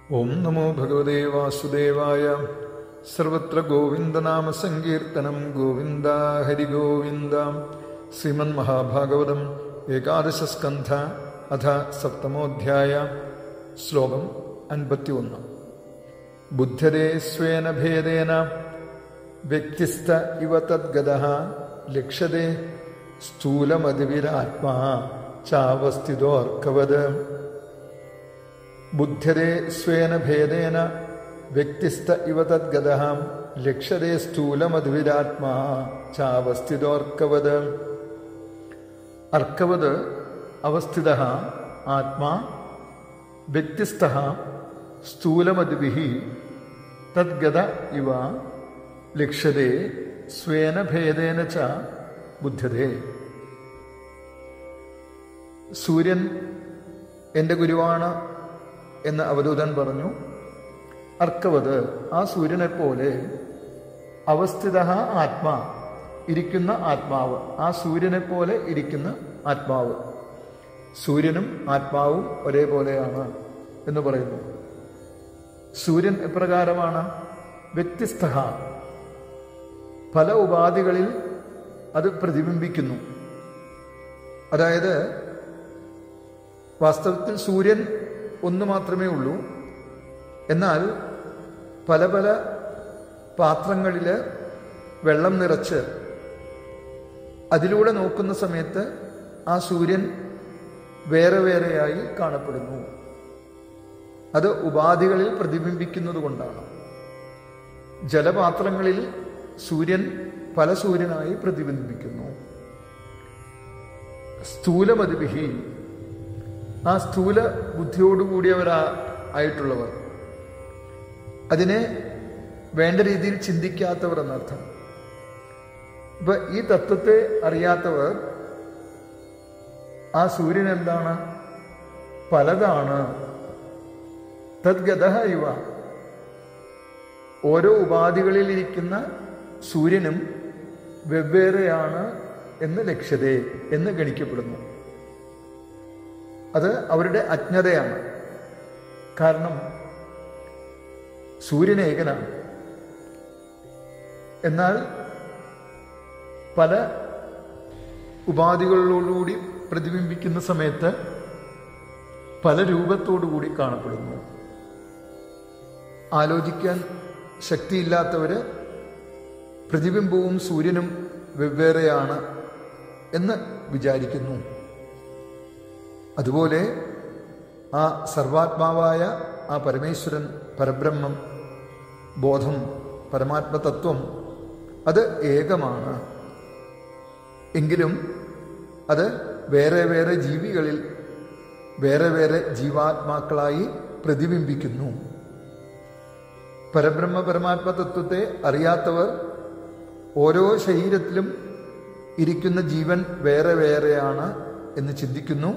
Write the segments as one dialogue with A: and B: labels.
A: ഓം നമോ ഭഗവതേ വാസുദേവായ സർവത്ര ഗോവിന്ദനാമ സങ്കീർത്തനം ഗോവിന്ദ ഹരി ഗോവിന്ദ ശ്രീമൻ മഹാഭാഗവതം ഏകാദശസ്കന്ധ അഥ സപ്തമോധ്യായ ശ്ലോകം അൻപത്തിയൊന്ന് ബുദ്ധരേ സ്വേന ഭേദേന വ്യക്തിസ്ഥ ഇവ തദ്ഗത ലക്ഷ്യതേ സ്ഥൂലമതിവിരാത്മാ ചാവസ്ഥിതോർക്കവത് ബുദ്ധ്യതേ സ്വേന ഭേദേന വ്യക്തിസ്ഥ ഇവ തദ്ഗത ലക്ഷ്യതേ സ്ഥൂലമദ്വിരാത്മാ ചാവസ്ഥിതോർക്കവത് അർക്കവത് അവസ്ഥിത ആത്മാ വ്യക്തിസ്ഥ സ്ഥൂലമദ്ഭി തദ്ഗത ഇവ ലക്ഷ്യതേ സ്വേന ഭേദേന ച ബുദ്ധ്യതേ സൂര്യൻ എൻ്റെ ഗുരുവാണ് എന്ന് അവധൂതൻ പറഞ്ഞു അർക്കവത് ആ സൂര്യനെ പോലെ അവസ്ഥിത ആത്മാ ഇരിക്കുന്ന ആത്മാവ് ആ സൂര്യനെ പോലെ ഇരിക്കുന്ന ആത്മാവ് സൂര്യനും ആത്മാവും ഒരേപോലെയാണ് എന്ന് പറയുന്നു സൂര്യൻ എപ്രകാരമാണ് വ്യത്യസ്ത പല ഉപാധികളിൽ അത് പ്രതിബിംബിക്കുന്നു അതായത് വാസ്തവത്തിൽ സൂര്യൻ ഒന്ന് മാത്രമേ ഉള്ളൂ എന്നാൽ പല പല പാത്രങ്ങളിൽ വെള്ളം നിറച്ച് അതിലൂടെ നോക്കുന്ന സമയത്ത് ആ സൂര്യൻ വേറെ വേറെയായി കാണപ്പെടുന്നു അത് ഉപാധികളിൽ പ്രതിബിംബിക്കുന്നത് കൊണ്ടാണ് ജലപാത്രങ്ങളിൽ സൂര്യൻ പല സൂര്യനായി പ്രതിബിംബിക്കുന്നു സ്ഥൂലമതിവിഹി ആ സ്ഥൂല ബുദ്ധിയോടുകൂടിയവരാ ആയിട്ടുള്ളവർ അതിനെ വേണ്ട രീതിയിൽ ചിന്തിക്കാത്തവർ എന്നർത്ഥം ഇപ്പൊ ഈ തത്വത്തെ അറിയാത്തവർ ആ സൂര്യൻ എന്താണ് പലതാണ് തദ്ഗത ഇവ ഓരോ ഉപാധികളിൽ ഇരിക്കുന്ന സൂര്യനും വെവ്വേറെയാണ് എന്ന് ലക്ഷ്യതേ എന്ന് ഗണിക്കപ്പെടുന്നു അത് അവരുടെ അജ്ഞതയാണ് കാരണം സൂര്യൻ ഏകനാണ് എന്നാൽ പല ഉപാധികളിലോടുകൂടി പ്രതിബിംബിക്കുന്ന സമയത്ത് പല രൂപത്തോടുകൂടി കാണപ്പെടുന്നു ആലോചിക്കാൻ ശക്തിയില്ലാത്തവര് പ്രതിബിംബവും സൂര്യനും വെവ്വേറെയാണ് എന്ന് വിചാരിക്കുന്നു അതുപോലെ ആ സർവാത്മാവായ ആ പരമേശ്വരൻ പരബ്രഹ്മം ബോധം പരമാത്മതത്വം അത് ഏകമാണ് എങ്കിലും അത് വേറെ വേറെ ജീവികളിൽ വേറെ വേറെ ജീവാത്മാക്കളായി പ്രതിബിംബിക്കുന്നു പരബ്രഹ്മ പരമാത്മ തത്വത്തെ അറിയാത്തവർ ഓരോ ശരീരത്തിലും ഇരിക്കുന്ന ജീവൻ വേറെ വേറെയാണ് എന്ന് ചിന്തിക്കുന്നു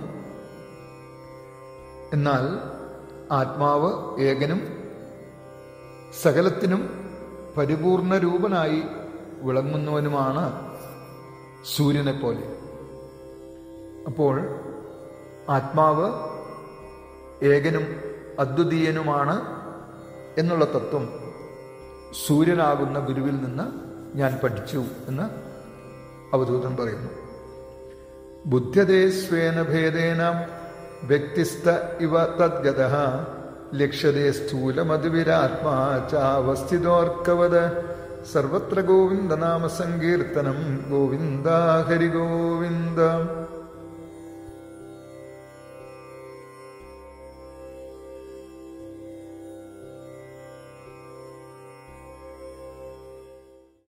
A: എന്നാൽ ആത്മാവ് ഏകനും സകലത്തിനും പരിപൂർണ രൂപനായി വിളങ്ങുന്നവനുമാണ് സൂര്യനെ പോലെ അപ്പോൾ ആത്മാവ് ഏകനും അദ്വിതീയനുമാണ് എന്നുള്ള തത്വം സൂര്യനാകുന്ന ഗുരുവിൽ നിന്ന് ഞാൻ പഠിച്ചു എന്ന് അവധൂതൻ പറയുന്നു ബുദ്ധ്യതേ സ്വേന ഭേദേന വ്യക്തിസ്ഥ ഇവ തദ്ഗത ലക്ഷ്യതേ സ്ഥൂലമതിവിരാത്മാ ചാവസ്ഥിതോർക്കവത് സർവത്ര ഗോവിന്ദനാമ സങ്കീർത്തനം ഗോവിന്ദ ഹരി ഗോവിന്ദ